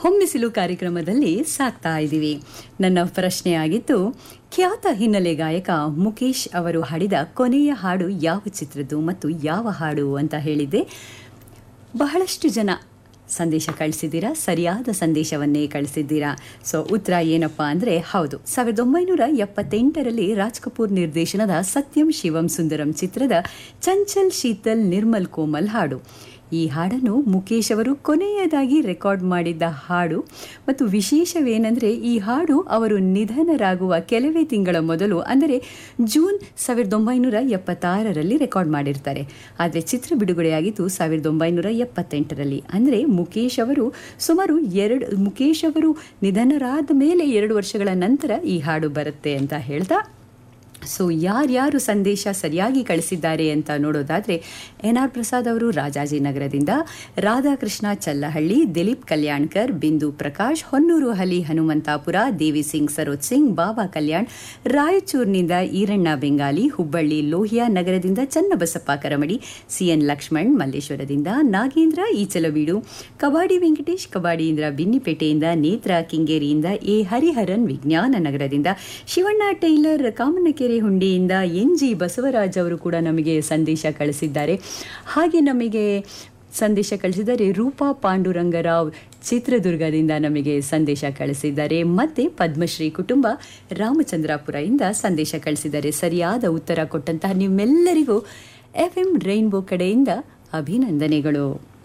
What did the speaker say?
ಹೊಮ್ಮಿಸಿಲು ಕಾರ್ಯಕ್ರಮದಲ್ಲಿ ಸಾಕ್ತಾ ಇದ್ದೀವಿ ನನ್ನ ಪ್ರಶ್ನೆ ಆಗಿತ್ತು ಖ್ಯಾತ ಹಿನ್ನೆಲೆ ಗಾಯಕ ಮುಖೇಶ್ ಅವರು ಹಾಡಿದ ಕೊನೆಯ ಹಾಡು ಯಾವ ಚಿತ್ರದ್ದು ಮತ್ತು ಯಾವ ಹಾಡು ಅಂತ ಹೇಳಿದ್ದೆ ಬಹಳಷ್ಟು ಜನ ಸಂದೇಶ ಕಳಿಸಿದ್ದೀರಾ ಸರಿಯಾದ ಸಂದೇಶವನ್ನೇ ಕಳಿಸಿದ್ದೀರಾ ಸೊ ಉತ್ತರ ಏನಪ್ಪ ಅಂದರೆ ಹೌದು ಸಾವಿರದ ಒಂಬೈನೂರ ಎಪ್ಪತ್ತೆಂಟರಲ್ಲಿ ರಾಜ್ ಕಪೂರ್ ನಿರ್ದೇಶನದ ಸತ್ಯಂ ಶಿವಂ ಸುಂದರಂ ಚಿತ್ರದ ಚಂಚಲ್ ಶೀತಲ್ ನಿರ್ಮಲ್ ಕೋಮಲ್ ಹಾಡು ಈ ಹಾಡನ್ನು ಮುಖೇಶ್ ಅವರು ಕೊನೆಯದಾಗಿ ರೆಕಾರ್ಡ್ ಮಾಡಿದ್ದ ಹಾಡು ಮತ್ತು ವಿಶೇಷವೇನೆಂದರೆ ಈ ಹಾಡು ಅವರು ನಿಧನರಾಗುವ ಕೆಲವೇ ತಿಂಗಳ ಮೊದಲು ಅಂದರೆ ಜೂನ್ ಸಾವಿರದ ಒಂಬೈನೂರ ಎಪ್ಪತ್ತಾರರಲ್ಲಿ ರೆಕಾರ್ಡ್ ಮಾಡಿರ್ತಾರೆ ಆದರೆ ಚಿತ್ರ ಬಿಡುಗಡೆಯಾಗಿದ್ದು ಸಾವಿರದ ಒಂಬೈನೂರ ಎಪ್ಪತ್ತೆಂಟರಲ್ಲಿ ಅಂದರೆ ಮುಖೇಶ್ ಅವರು ಸುಮಾರು ಎರಡು ಮುಖೇಶ್ ಅವರು ನಿಧನರಾದ ಮೇಲೆ ಎರಡು ವರ್ಷಗಳ ನಂತರ ಈ ಹಾಡು ಬರುತ್ತೆ ಅಂತ ಹೇಳ್ತಾ ಸೊ ಯಾರ್ಯಾರು ಸಂದೇಶ ಸರಿಯಾಗಿ ಕಳಿಸಿದ್ದಾರೆ ಅಂತ ನೋಡೋದಾದರೆ ಎನ್ ಆರ್ ಪ್ರಸಾದ್ ಅವರು ರಾಜಾಜಿನಗರದಿಂದ ರಾಧಾಕೃಷ್ಣ ಚಲ್ಲಹಳ್ಳಿ ದಿಲೀಪ್ ಕಲ್ಯಾಣ್ಕರ್ ಬಿಂದು ಪ್ರಕಾಶ್ ಹೊನ್ನೂರು ಹಲಿ ಹನುಮಂತಾಪುರ ದೇವಿ ಸಿಂಗ್ ಸರೋಜ್ ಸಿಂಗ್ ಬಾಬಾ ಕಲ್ಯಾಣ್ ರಾಯಚೂರಿನಿಂದ ಈರಣ್ಣ ಬೆಂಗಾಲಿ ಹುಬ್ಬಳ್ಳಿ ಲೋಹಿಯಾ ನಗರದಿಂದ ಚನ್ನಬಸಪ್ಪ ಕರಮಡಿ ಸಿಎನ್ ಲಕ್ಷ್ಮಣ್ ಮಲ್ಲೇಶ್ವರದಿಂದ ನಾಗೇಂದ್ರ ಈಚಲಬೀಡು ಕಬಾಡಿ ವೆಂಕಟೇಶ್ ಕಬಾಡಿಯಿಂದ ಬಿನ್ನಿಪೇಟೆಯಿಂದ ನೇತ್ರ ಕಿಂಗೇರಿಯಿಂದ ಎ ಹರಿಹರನ್ ವಿಜ್ಞಾನ ನಗರದಿಂದ ಶಿವಣ್ಣ ಟೈಲರ್ ಕಾಮನಕೆರೆ ಹುಂಡಿಯಿಂದ ಎನ್ ಜಿ ಬಸವರಾಜ್ ಅವರು ಕೂಡ ನಮಗೆ ಸಂದೇಶ ಕಳಿಸಿದ್ದಾರೆ ಹಾಗೆ ನಮಗೆ ಸಂದೇಶ ಕಳಿಸಿದ್ದಾರೆ ರೂಪಾ ಪಾಂಡುರಂಗರಾವ್ ಚಿತ್ರದುರ್ಗದಿಂದ ನಮಗೆ ಸಂದೇಶ ಕಳಿಸಿದ್ದಾರೆ ಮತ್ತೆ ಪದ್ಮಶ್ರೀ ಕುಟುಂಬ ರಾಮಚಂದ್ರಾಪುರದಿಂದ ಸಂದೇಶ ಕಳಿಸಿದ್ದಾರೆ ಸರಿಯಾದ ಉತ್ತರ ಕೊಟ್ಟಂತಹ ನಿಮ್ಮೆಲ್ಲರಿಗೂ ಎಫ್ ಎಂ ರೈನ್ಬೋ ಕಡೆಯಿಂದ ಅಭಿನಂದನೆಗಳು